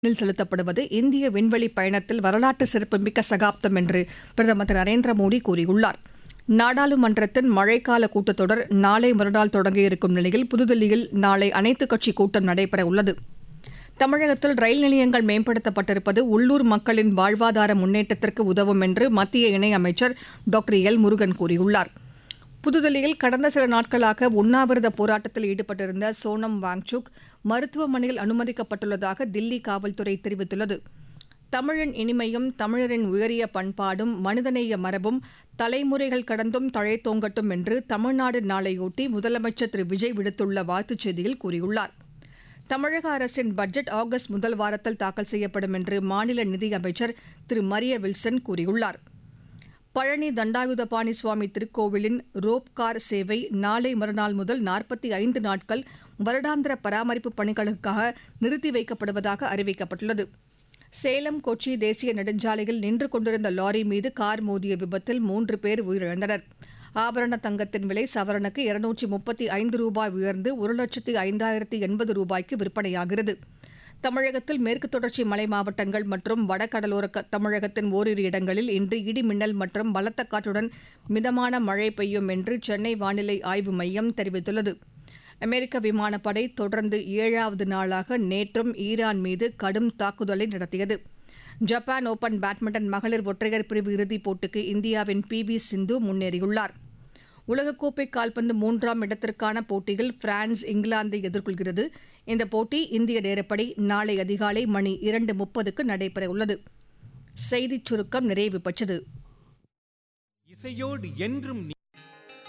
ல் செலுத்தப்படுவது இந்திய விண்வெளி பயணத்தில் வரலாற்று சிறப்புமிக்க சகாப்தம் என்று பிரதமர் திரு நரேந்திர மோடி கூறியுள்ளார் நாடாளுமன்றத்தின் மழைக்கால கூட்டத்தொடர் நாளை மறுநாள் தொடங்க இருக்கும் நிலையில் புதுதில்லியில் நாளை அனைத்துக் கட்சி கூட்டம் நடைபெற உள்ளது தமிழகத்தில் ரயில் நிலையங்கள் மேம்படுத்தப்பட்டிருப்பது உள்ளூர் மக்களின் வாழ்வாதார முன்னேற்றத்திற்கு உதவும் என்று மத்திய இணையமைச்சர் டாக்டர் எல் முருகன் கூறியுள்ளார் புதுதில்லியில் கடந்த சில நாட்களாக உண்ணாவிரத போராட்டத்தில் ஈடுபட்டிருந்த சோனம் வாங்சுக் மருத்துவமனையில் அனுமதிக்கப்பட்டுள்ளதாக தில்லி காவல்துறை தெரிவித்துள்ளது தமிழின் இனிமையும் தமிழரின் உயரிய பண்பாடும் மனிதநேய மரபும் தலைமுறைகள் கடந்தும் தழைத்தோங்கட்டும் என்று தமிழ்நாடு நாளையொட்டி முதலமைச்சர் திரு விஜய் விடுத்துள்ள வாழ்த்துச் செய்தியில் கூறியுள்ளார் தமிழக அரசின் பட்ஜெட் ஆகஸ்ட் முதல் வாரத்தில் தாக்கல் செய்யப்படும் என்று மாநில நிதியமைச்சர் திரு மரிய வில்சன் கூறியுள்ளார் பழனி தண்டாயுதபாணி சுவாமி திருக்கோவிலின் ரோப் கார் சேவை நாளை மறுநாள் முதல் நாற்பத்தி ஐந்து நாட்கள் வருடாந்திர பராமரிப்பு பணிகளுக்காக நிறுத்தி வைக்கப்படுவதாக அறிவிக்கப்பட்டுள்ளது சேலம் கொச்சி தேசிய நெடுஞ்சாலையில் நின்று கொண்டிருந்த லாரி மீது கார் மோதிய விபத்தில் மூன்று பேர் உயிரிழந்தனர் ஆபரண தங்கத்தின் விலை சவரனுக்கு இருநூற்றி முப்பத்தி ஐந்து ரூபாய் உயர்ந்து ஒரு லட்சத்து ஐந்தாயிரத்து எண்பது ரூபாய்க்கு விற்பனையாகிறது தமிழகத்தில் மேற்கு தொடர்ச்சி மலை மாவட்டங்கள் மற்றும் வடகடலோர க- தமிழகத்தின் ஓரிரு இடங்களில் இன்று இடி மின்னல் மற்றும் பலத்த காற்றுடன் மிதமான மழை பெய்யும் என்று சென்னை வானிலை ஆய்வு மையம் தெரிவித்துள்ளது அமெரிக்க விமானப்படை தொடர்ந்து ஏழாவது நாளாக நேற்றும் ஈரான் மீது கடும் தாக்குதலை நடத்தியது ஜப்பான் ஓபன் பேட்மிண்டன் மகளிர் ஒற்றையர் பிரிவு இறுதிப் போட்டிக்கு இந்தியாவின் பி வி சிந்து முன்னேறியுள்ளார் உலகக்கோப்பை கால்பந்து மூன்றாம் இடத்திற்கான போட்டியில் பிரான்ஸ் இங்கிலாந்தை எதிர்கொள்கிறது இந்த போட்டி இந்திய நேரப்படி நாளை அதிகாலை மணி இரண்டு முப்பதுக்கு நடைபெறவுள்ளது செய்திச் சுருக்கம் நிறைவு பெற்றது இசையோடு என்றும்